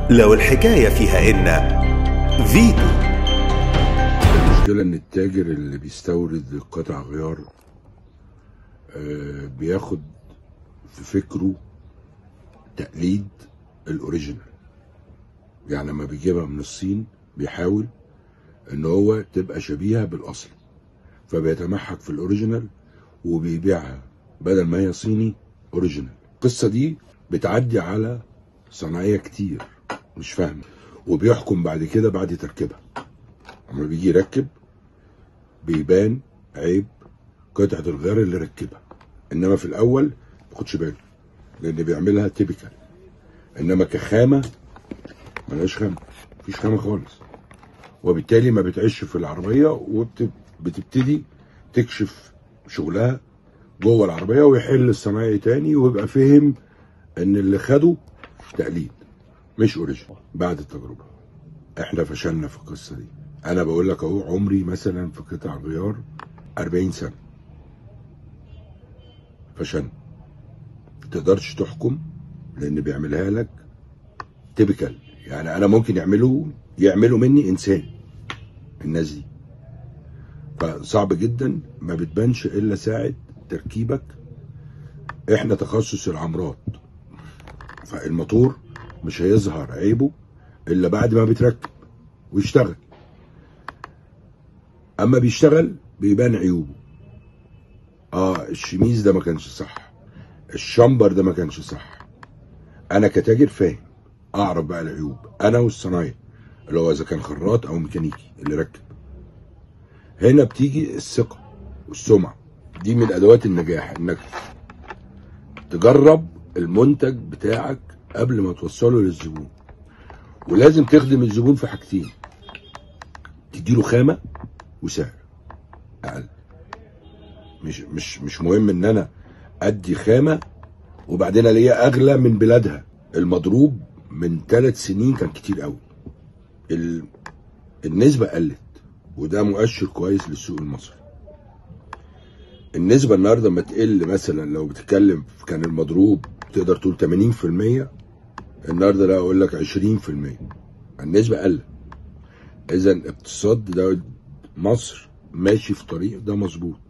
لو الحكاية فيها إن فيتو المشكلة إن التاجر اللي بيستورد قطع غيار آه، بياخد في فكره تقليد الأوريجينال يعني لما بيجيبها من الصين بيحاول إن هو تبقى شبيهة بالأصل فبيتمحك في الأوريجينال وبيبيعها بدل ما هي صيني أوريجينال القصة دي بتعدي على صناعية كتير مش فاهم وبيحكم بعد كده بعد تركيبها لما بيجي يركب بيبان عيب قطعة الغيار اللي ركبها انما في الاول ما بياخدش باله لان بيعملها تيبيكال انما كخامة ملهاش خامة مفيش خامة خالص وبالتالي ما بتعيش في العربية وبتبتدي تكشف شغلها جوه العربية ويحل الصنايعي تاني ويبقى فهم ان اللي خده تقليد مش اوريجينال بعد التجربة احنا فشلنا في القصة دي انا بقول لك اهو عمري مثلا في قطع غيار 40 سنة فشلنا تقدرش تحكم لان بيعملها لك تيبيكال يعني انا ممكن يعملوا يعملوا مني انسان الناس دي فصعب جدا ما بتبانش الا ساعة تركيبك احنا تخصص العمرات فالموتور مش هيظهر عيبه الا بعد ما بيتركب ويشتغل اما بيشتغل بيبان عيوبه اه الشميز ده ما كانش صح الشمبر ده ما كانش صح انا كتاجر فاهم اعرف بقى العيوب انا والصنايعي اللي هو اذا كان خراط او ميكانيكي اللي ركب هنا بتيجي الثقه والسمعه دي من ادوات النجاح انك تجرب المنتج بتاعك قبل ما توصله للزبون ولازم تخدم الزبون في حاجتين تديله خامه وسعر اقل مش مش مش مهم ان انا ادي خامه وبعدين الاقيها اغلى من بلادها المضروب من ثلاث سنين كان كتير قوي ال... النسبه قلت وده مؤشر كويس للسوق المصري النسبه النهارده لما تقل مثلا لو بتتكلم كان المضروب تقدر تقول 80% النهارده لا اقول لك 20% النسبه قلت اذا اقتصاد ده مصر ماشي في طريق ده مظبوط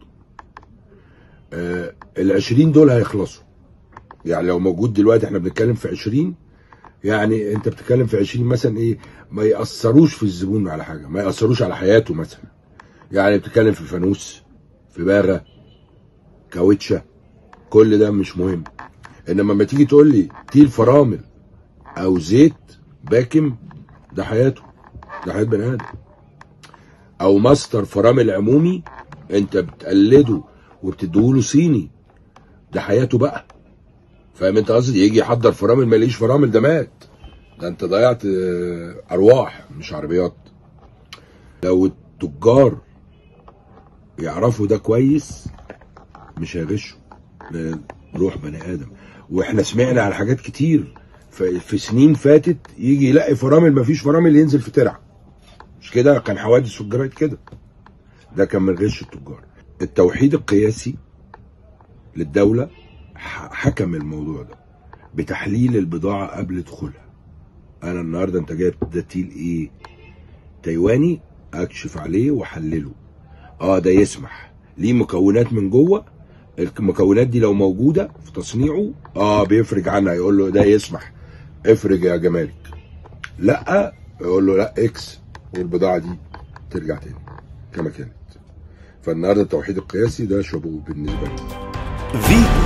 آه ال 20 دول هيخلصوا يعني لو موجود دلوقتي احنا بنتكلم في 20 يعني انت بتتكلم في 20 مثلا ايه ما ياثروش في الزبون على حاجه ما ياثروش على حياته مثلا يعني بتتكلم في فانوس في باغه كاوتشه كل ده مش مهم انما لما تيجي تقول لي تيل فرامل او زيت باكم ده حياته ده حياه بني ادم او ماستر فرامل عمومي انت بتقلده وبتديهوله صيني ده حياته بقى فاهم انت قصدي يجي يحضر فرامل ما يلاقيش فرامل ده مات ده انت ضيعت اه، ارواح مش عربيات لو التجار يعرفوا ده كويس مش هيغشوا لأن روح بني ادم واحنا سمعنا على حاجات كتير ف- في سنين فاتت يجي يلاقي فرامل ما فيش فرامل ينزل في ترعه مش كده كان حوادث في الجرايد كده ده كان من غش التجار التوحيد القياسي للدولة ح- حكم الموضوع ده بتحليل البضاعة قبل دخولها أنا النهاردة أنت جايب ده تيل إيه تايواني أكشف عليه وأحلله أه ده يسمح ليه مكونات من جوه المكونات دي لو موجودة في تصنيعه أه بيفرج عنها يقول له ده يسمح افرج يا جمالك لا يقول له لا اكس والبضاعة دي ترجع تاني كما كانت فالنهارده التوحيد القياسي ده شابوه بالنسبة لي فيتو